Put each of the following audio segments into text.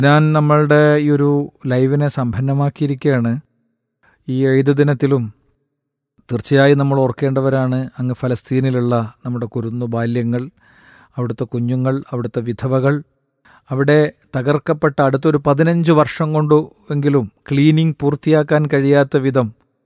ഞാൻ നമ്മളുടെ ഈ ഒരു ലൈവിനെ സമ്പന്നമാക്കിയിരിക്കുകയാണ് ഈ എഴുത് ദിനത്തിലും തീർച്ചയായും നമ്മൾ ഓർക്കേണ്ടവരാണ് അങ്ങ് ഫലസ്തീനിലുള്ള നമ്മുടെ കുരുന്നു ബാല്യങ്ങൾ അവിടുത്തെ കുഞ്ഞുങ്ങൾ അവിടുത്തെ വിധവകൾ അവിടെ തകർക്കപ്പെട്ട അടുത്തൊരു പതിനഞ്ച് വർഷം കൊണ്ട് എങ്കിലും ക്ലീനിങ് പൂർത്തിയാക്കാൻ കഴിയാത്ത വിധം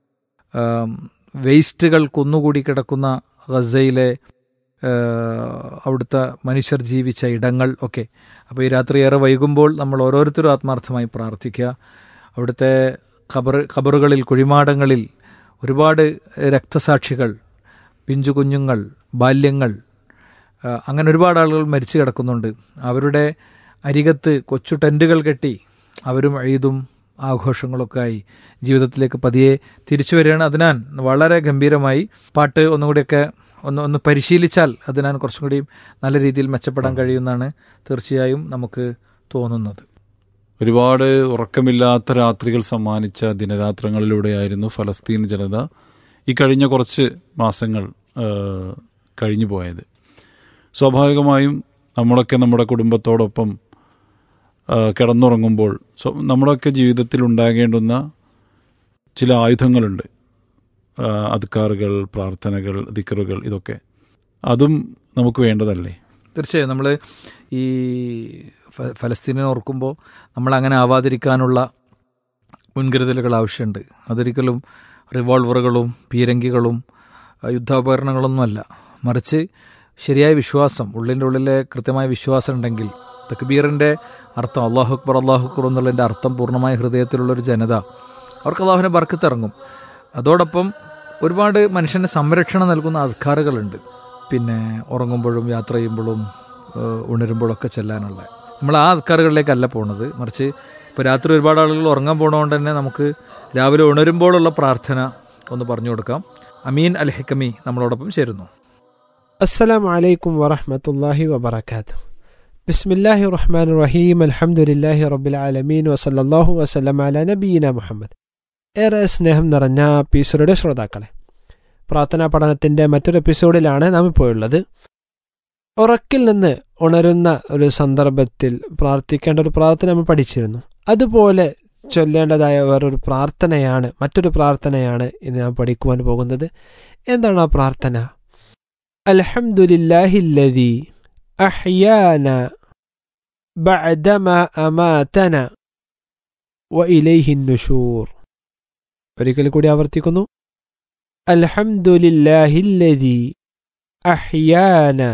ആം, വേസ്റ്റുകൾ കുന്നുകൂടി കിടക്കുന്ന ഗസയിലെ ആ, അവിടുത്തെ മനുഷ്യർ ജീവിച്ച ഇടങ്ങൾ ഒക്കെ അപ്പോൾ ഈ രാത്രി ഏറെ വൈകുമ്പോൾ നമ്മൾ ഓരോരുത്തരും ആത്മാർത്ഥമായി പ്രാർത്ഥിക്കുക അവിടുത്തെ ഖബർ ഖബറുകളിൽ കുഴിമാടങ്ങളിൽ ഒരുപാട് രക്തസാക്ഷികൾ പിഞ്ചു കുഞ്ഞുങ്ങൾ ബാല്യങ്ങൾ ആ, അങ്ങനെ ഒരുപാട് ആളുകൾ മരിച്ചു കിടക്കുന്നുണ്ട് അവരുടെ അരികത്ത് കൊച്ചു ടെൻറ്റുകൾ കെട്ടി അവരും എഴുതും ആഘോഷങ്ങളൊക്കെ ആയി ജീവിതത്തിലേക്ക് പതിയെ തിരിച്ചു വരികയാണ് അതിനാൽ വളരെ ഗംഭീരമായി പാട്ട് ഒന്നുകൂടിയൊക്കെ ഒന്ന് ഒന്ന് പരിശീലിച്ചാൽ അതിനാൽ കുറച്ചും കൂടി നല്ല രീതിയിൽ മെച്ചപ്പെടാൻ കഴിയുമെന്നാണ് തീർച്ചയായും നമുക്ക് തോന്നുന്നത് ഒരുപാട് ഉറക്കമില്ലാത്ത രാത്രികൾ സമ്മാനിച്ച ദിനരാത്രങ്ങളിലൂടെയായിരുന്നു ഫലസ്തീൻ ജനത ഈ കഴിഞ്ഞ കുറച്ച് മാസങ്ങൾ ആ, കഴിഞ്ഞു പോയത് സ്വാഭാവികമായും നമ്മളൊക്കെ നമ്മുടെ കുടുംബത്തോടൊപ്പം ആ, കിടന്നുറങ്ങുമ്പോൾ സ്വ- നമ്മുടെയൊക്കെ ജീവിതത്തിൽ ഉണ്ടാകേണ്ടുന്ന ചില ആയുധങ്ങളുണ്ട് ആ, അദ്കാറുകൾ പ്രാർത്ഥനകൾ ദിക്കറുകൾ ഇതൊക്കെ അതും നമുക്ക് വേണ്ടതല്ലേ തീർച്ചയായും നമ്മൾ ഈ ഫ- ഫലസ്തീനെ ഓർക്കുമ്പോൾ നമ്മൾ അങ്ങനെ ആവാതിരിക്കാനുള്ള മുൻകരുതലുകൾ ആവശ്യമുണ്ട് അതൊരിക്കലും റിവോൾവറുകളും പീരങ്കികളും ആ, യുദ്ധാപകരണങ്ങളൊന്നുമല്ല മറിച്ച് ശരിയായ വിശ്വാസം ഉള്ളിൻ്റെ ഉള്ളിലെ കൃത്യമായ വിശ്വാസം ഉണ്ടെങ്കിൽ തക്ബീറിൻ്റെ അർത്ഥം അള്ളാഹു അക്ബർ അള്ളാഹു അക്ബർ എന്നുള്ളതിൻ്റെ അർത്ഥം പൂർണ്ണമായ ഹൃദയത്തിലുള്ളൊരു ജനത അവർക്ക് അള്ളാഹുവിനെ ബർക്കത്തിറങ്ങും അതോടൊപ്പം ഒരുപാട് മനുഷ്യന് സംരക്ഷണം നൽകുന്ന അധികാറുകളുണ്ട് പിന്നെ ഉറങ്ങുമ്പോഴും യാത്ര ചെയ്യുമ്പോഴും ഏഹ്, ഉണരുമ്പോഴൊക്കെ ചെല്ലാനുള്ള നമ്മൾ ആ അധികാറുകളിലേക്കല്ല പോണത് മറിച്ച് ഇപ്പോൾ രാത്രി ഒരുപാട് ആളുകൾ ഉറങ്ങാൻ പോണതുകൊണ്ട് തന്നെ നമുക്ക് രാവിലെ ഉണരുമ്പോഴുള്ള പ്രാർത്ഥന ഒന്ന് പറഞ്ഞു കൊടുക്കാം അമീൻ അൽ ഹിക്കമി നമ്മളോടൊപ്പം ചേരുന്നു السلام عليكم ورحمة الله وبركاته بسم الله الرحمن الرحيم الحمد لله رب العالمين وصلى الله وسلم على نبينا മുഹമ്മദ് ഏറെ സ്നേഹം നിറഞ്ഞ പീസറുടെ ശ്രോതാക്കളെ പ്രാർത്ഥനാ പഠനത്തിന്റെ മറ്റൊരു എപ്പിസോഡിലാണ് നാം ഇപ്പോൾ ഉള്ളത് ഉറക്കിൽ നിന്ന് ഉണരുന്ന ഒരു സന്ദർഭത്തിൽ പ്രാർത്ഥിക്കേണ്ട ഒരു പ്രാർത്ഥന നമ്മൾ പഠിച്ചിരുന്നു അതുപോലെ ചൊല്ലേണ്ടതായ വേറൊരു പ്രാർത്ഥനയാണ് മറ്റൊരു പ്രാർത്ഥനയാണ് ഇന്ന് നാം പഠിക്കുവാൻ പോകുന്നത് എന്താണ് ആ പ്രാർത്ഥന الحمد لله الذي أحيانا بعدما أماتنا وإليه النشور ഒരിക്കൽ കൂടി ആവർത്തിക്കുന്നു الحمد لله الذي أحيانا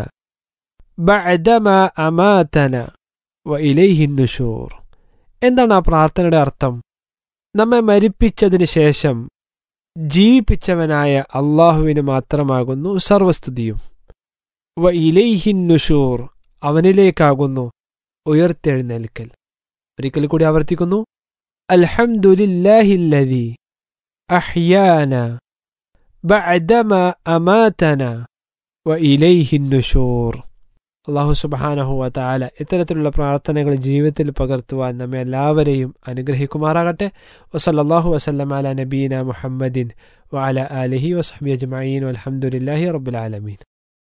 بعدما أماتنا وإليه النشور എന്താണ് ആ പ്രാർത്ഥനയുടെ അർത്ഥം നമ്മെ മരിപ്പിച്ചതിന് ശേഷം ജീവിപ്പിച്ചവനായ അള്ളാഹുവിന് മാത്രമാകുന്നു സർവസ്തുതിയും വ ഇലൈഹിൻ നുഷൂർ അവനിലേക്കാകുന്നു ഉയർത്തെഴുന്നേൽക്കൽ ഒരിക്കൽ കൂടി ആവർത്തിക്കുന്നു അൽഹംദുലില്ലാഹില്ലദി അഹ്യാന ബഅദമ അമാതന വ ഇലൈഹിൻ നുഷൂർ അള്ളാഹു സുബ്ഹാനഹു വ തആല ഇത്തരത്തിലുള്ള പ്രാർത്ഥനകൾ ജീവിതത്തിൽ പകർത്തുവാൻ നമ്മെ എല്ലാവരെയും അനുഗ്രഹിക്കുമാറാകട്ടെ വസല്ലല്ലാഹു വസല്ലം അല നബീന മുഹമ്മദിൻ وعلى آله وصحبه أجمعين والحمد لله رب العالمين